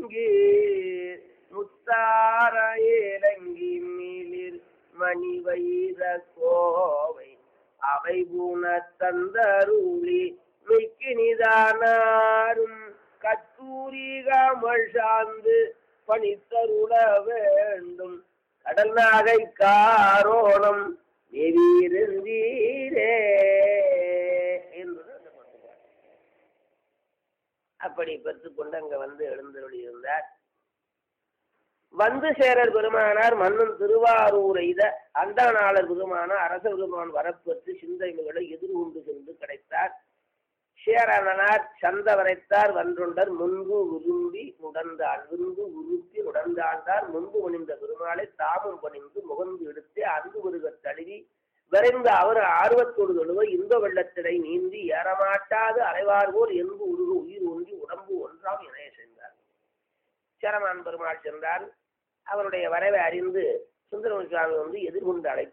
இலங்கி முத்தார இலங்கி மீளிர் மணி வைர கோவை அவை பூன தந்தருளி மிக்கினிதானாரும் கத்தூரி கமல் சார்ந்து பணித்தருள வேண்டும் கடல் நாகை காரோணம் நெறியிருந்தீரே என்பது அந்த பாட்டு. அப்படி பெற்றுக்கொண்டு அங்க வந்து எழுந்தருளி இருந்தார் வந்து சேரர் பெருமானார் மன்னன் திருவாரூர் எய்த அந்தநாளர் பெருமானார் அரச பெருமான் வரப்பெற்று சிந்தைமைகளை எதிர்கொண்டு சென்று கிடைத்தார் சேரணனார் சந்த வரைத்தார் வன்றொண்டர் முன்பு விரும்பி உடந்தாள் விருந்து உருப்பி உடந்தாண்டார் முன்பு பணிந்த பெருமாளை தாமும் பணிந்து முகந்து எடுத்து அன்பு வருகத் தழுவி விரைந்த அவர் ஆர்வத்தோடு தொழுவ இன்ப வெள்ளத்திடை நீந்தி ஏறமாட்டாது அலைவார் போல் என்பு உருகு உயிர் ஒன்றி உடம்பு ஒன்றாம் இணைய சென்றார் சேரமான் பெருமாள் சென்றார் அவருடைய வரவை அறிந்து சுந்தரமணி சுவாமி வந்து எதிர்கொண்டு அழைத்தார்